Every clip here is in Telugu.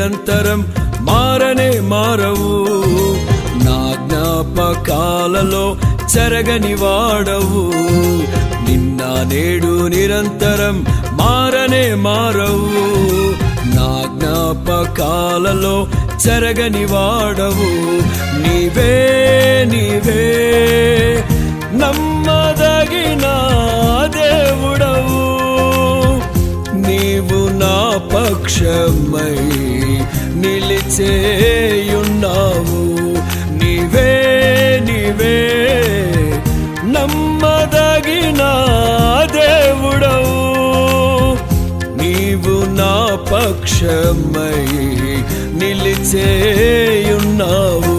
నిరంతరం మారనే మారవు నా జ్ఞాపకాలలో చెరగని వాడవు నిన్న నేడు నిరంతరం మారనే మారవు నా జ్ఞాపకాలలో చెరగని వాడవు నీవే నీవే నమ్మదగిన దేవుడవు నీవు నా పక్షమై నిలిచేయున్నావు నీవే నీవే నమ్మదగిన దేవుడవు నీవు నా పక్షమై నిలిచేయున్నావు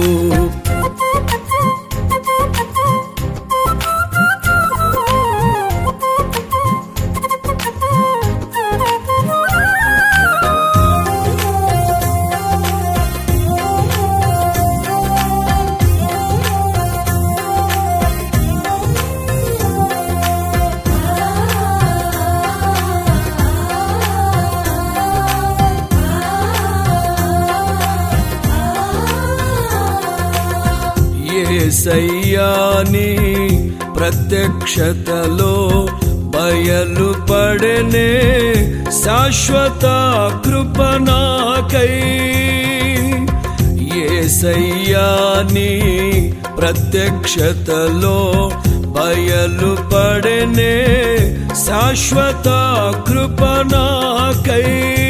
ఏసయ్యాని ప్రత్యక్షతలో బయలుపడనే శాశ్వత కృపనాకై ఏసయ్యాని ప్రత్యక్షతలో బయలుపడనే శాశ్వత కృపనాకై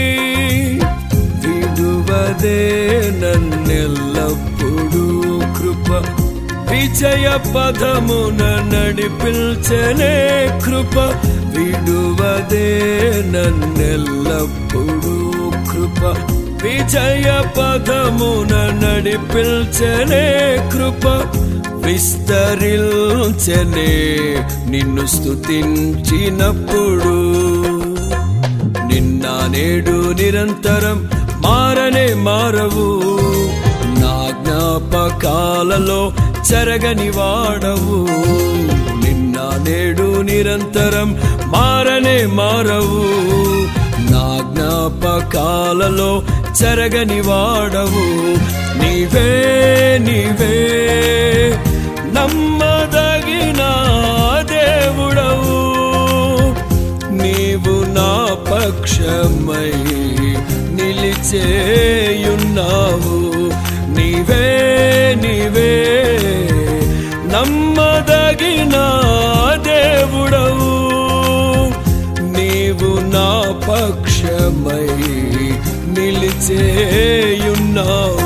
విడువదే నన్నెల్లప్పుడూ కృప విజయ పదమున నడిపించనే కృప విడువదే నన్నెల్లప్పుడూ కృప విజయ పదమున నడిపించనే కృప విస్తరించనే నిన్ను స్తుతించినప్పుడు నిన్న నేడు నిరంతరం మారనే మారవు నా జ్ఞాపకాలలో చెరగని వాడవు నిన్న నేడు నిరంతరం మారనే మారవు నా జ్ఞాపకాలలో చెరగని వాడవు నీవే నీవే నమ్మదగిన దేవుడవు నీవు నా పక్షమై నిలిచేయున్నావు నీవే నీవే నమ్మదగిన దేవుడవు నీవు నా పక్షమై నిలిచేయున్నావు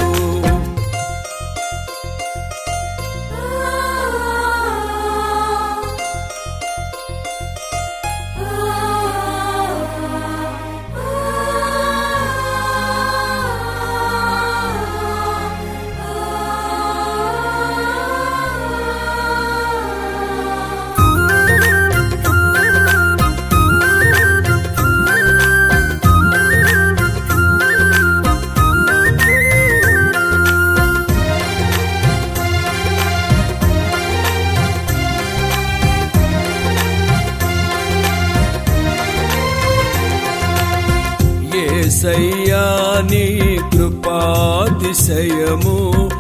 ఏసయ్యాని కృపాతిశయము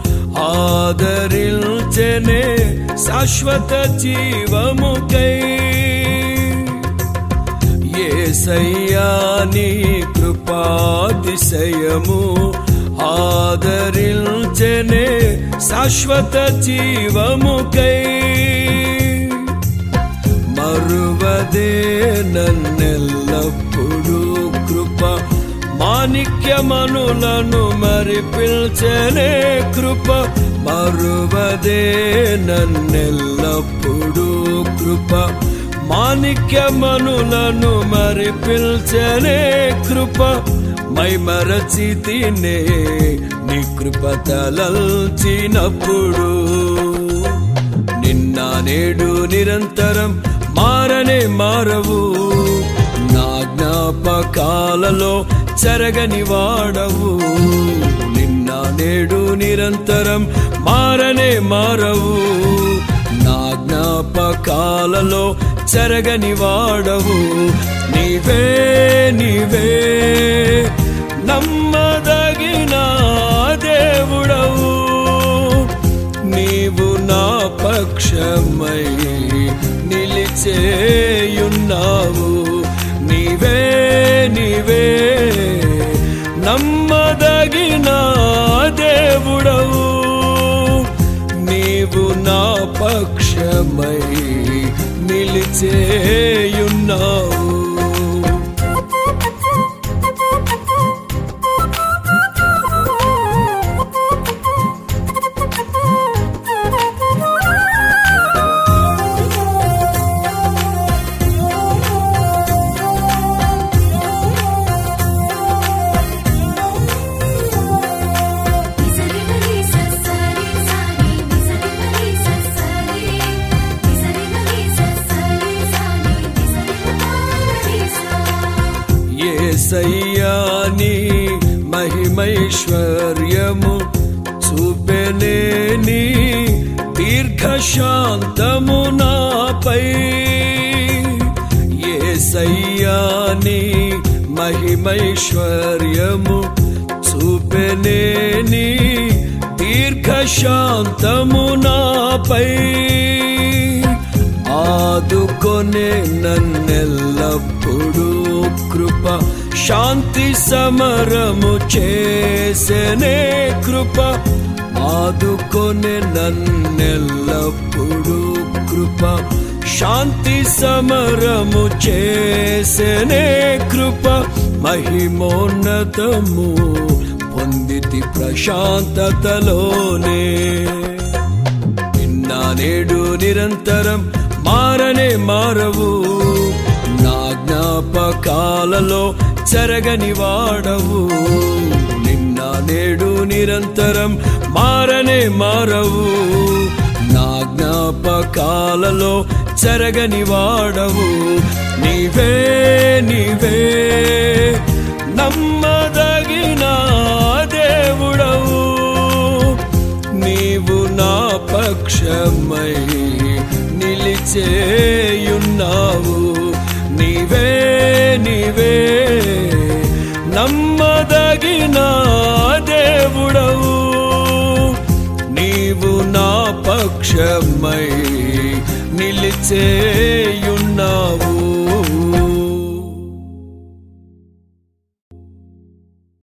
ఆదరించనే శాశ్వత జీవముకై ఏసయ్యాని కృపాతిశయము ఆదరించనే శాశ్వత జీవముకై మరువదే నన్నెల్లప్పుడూ కృప మాణిక్యమనులను మరి పిల్చనే కృప మరువదే నన్నెల్లప్పుడూ కృప మాణిక్యమనులను మరి పిల్చనే కృప మై మరచితినే నీ కృప తలల్చినప్పుడు నిన్న నేడు నిరంతరం మారనే మారవు నా జ్ఞాపకాలలో చెరగని వాడవు నిన్న నేడు నిరంతరం మారనే మారవు నా జ్ఞాపకాలలో చెరగని వాడవు నీవే నీవే నమ్మదగిన దేవుడవు నీవు నా పక్షమై నిలిచేయున్నావు నీవే నీవే నమ్మదగిన దేవుడవు నీవు నా పక్షమై నిలిచేయున్నావు నిసరి మరి ససరి సాని నిసరి మరి ససరి నిసరి మరి ససరి సాని నిసరి మరి సా ఏసయ్యాని మహిమైశ్వర్యము చూపెనేని దీర్ఘశాంతము నాపై ఏసయ్యాని మహిమైశ్వర్యము చూపెనేని దీర్ఘశాంతము నాపై ఆదుకొనే నన్నెల్లప్పుడు కృప శాంతి సమరము చేసనే కృప ఆదుకొనే నన్నెల్లప్పుడు కృప శాంతి సమరము చేసనే కృప మహిమోన్నతము పొందితి ప్రశాంతతలోనే నిన్న నేడు నిరంతరం మారనే మారవు నా జ్ఞాపకాలలో చెరగని వాడవు నిన్న నేడు నిరంతరం మారనే మారవు నా జ్ఞాపకాలలో చెరగని వాడవు నీవే నీవే నమ్మదగిన దేవుడవు నీవు నా పక్షమై నిలిచేయున్నావు నీవే నీవే నమ్మదగిన దేవుడవు నీవు నా పక్షమై నిలిచేయున్నావు